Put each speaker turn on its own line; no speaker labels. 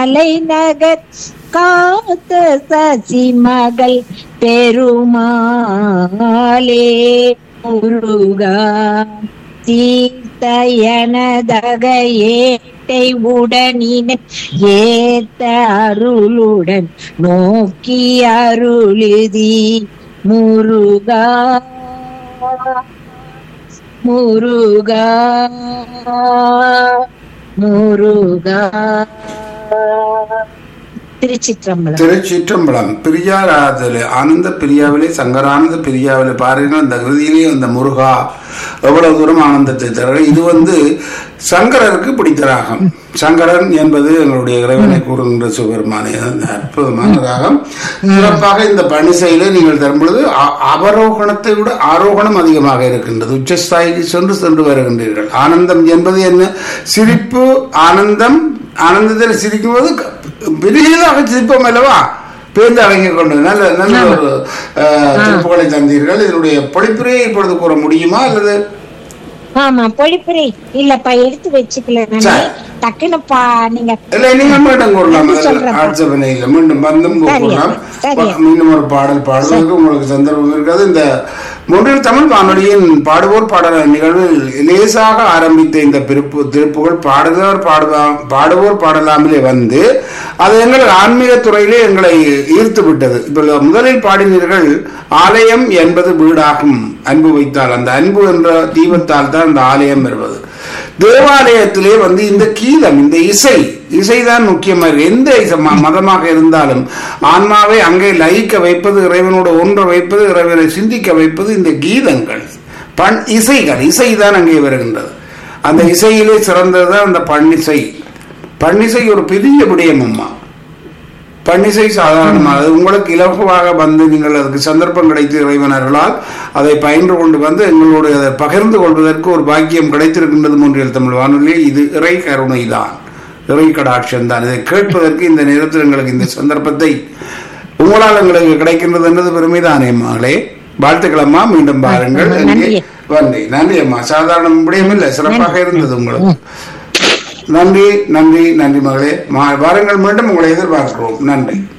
தலைநகர் காத்த சசி மகள் பெருமாளே முருகா தீர்த்த எனதக ஏட்டை உடனின ஏத்த அருளுடன் நோக்கி அருளுதி முருகா முருகா முருகா திருச்சிற்றம்பலம்
திருச்சிற்றம்பலம் பிரியாராதலே ஆனந்த பிரியாவிலே சங்கரானந்த பிரியாவிலே பாருங்கள் அந்த இறுதியிலே அந்த முருகா எவ்வளவு தூரம் ஆனந்தத்தை தர இது வந்து சங்கரருக்கு பிடித்த ராகம் சங்கரன் என்பது எங்களுடைய இறைவனை கூறுகின்ற சிவபெருமானே அந்த அற்புதமான ராகம் சிறப்பாக இந்த பணிசையிலே நீங்கள் தரும் பொழுது அ- அவரோகணத்தை விட ஆரோகணம் அதிகமாக இருக்கின்றது உச்சஸ்தாய்க்கு சென்று சென்று வருகின்றீர்கள் ஆனந்தம் என்பது என்ன சிரிப்பு ஆனந்தம் ஆனந்தத்தில் சிரிக்கும்போது க- பெரியதாக சிரிப்போம் அல்லவா பேருந்து அடங்கிக் கொண்டு நல்ல நல்ல ஒரு அஹ், திருப்புகளை தந்தீர்கள் இதனுடைய பொழிப்புரையை இப்பொழுது கூற முடியுமா அல்லது
ஆமா பொழிப்புரை இல்லப்பா எடுத்து வச்சுக்கல நானு
சரி.
டக்குன்னு பா நீங்க
இல்ல நீங்க மீண்டும் கூறலாம்
எடுத்து சொல்றேன்.
ஆட்சேபனை இல்லை மீண்டும் வந்தும் கூறலாம்
சரியா.
மீண்டும் ஒரு பாடல் பாடுவதற்கு உங்களுக்கு சந்தர்ப்பம் இருக்காது இந்த மூன்றில் தமிழ் வானொலியின் பாடுவோர் பாடல் நிகழ்வில் லேசாக ஆரம்பித்த இந்த பிறப்பு திருப்புகள் பாடுகிறவர் பாடுவா பாடுவோர் பாடலாமலே வந்து அது எங்கள் ஆன்மீக துறையிலே எங்களை ஈர்த்து விட்டது இப்போ முதலில் பாடினீர்கள் ஆலயம் என்பது வீடாகும் அன்பு வைத்தால் அந்த அன்பு என்ற தீபத்தால் தான் அந்த ஆலயம் வருவது தேவாலயத்திலே வந்து இந்த கீதம் இந்த இசை இசைதான் முக்கியமாக எந்த இசை ம- மதமாக இருந்தாலும் ஆன்மாவை அங்கே லயிக்க வைப்பது இறைவனோடு ஒன்று வைப்பது இறைவனை சிந்திக்க வைப்பது இந்த கீதங்கள் பண் இசைகள் இசைதான் அங்கே வருகின்றது அந்த இசையிலே சிறந்ததுதான் அந்த பண்ணிசை பண்ணிசை ஒரு பெரிய விடயம் அம்மா பன்னிசை சாதாரணமானது உங்களுக்கு இலகுவாக வந்து நீங்கள் அதுக்கு சந்தர்ப்பம் கிடைத்து இறைவனர்களால் அதை பயின்று கொண்டு வந்து எங்களோடு அதை பகிர்ந்து கொள்வதற்கு ஒரு பாக்கியம் கிடைத்திருக்கின்றது மூன்றியல் தமிழ் வானொலி இது இறை கருணை தான் இறை கடாட்சம் தான் இதை கேட்பதற்கு இந்த நேரத்தில் எங்களுக்கு இந்த சந்தர்ப்பத்தை உங்களால் எங்களுக்கு கிடைக்கின்றது என்றது பெருமைதானே மகளே வாழ்த்துக்கள் அம்மா மீண்டும் பாருங்கள்
ஆமா,
இங்கே
நன்றி.
நன்றி நன்றி அம்மா சாதாரண விடயம் இல்லை சிறப்பாக இருந்தது உங்களுக்கு நன்றி நன்றி நன்றி மகளே மா- வாருங்கள் மீண்டும் உங்களை எதிர்பார்க்கிறோம் நன்றி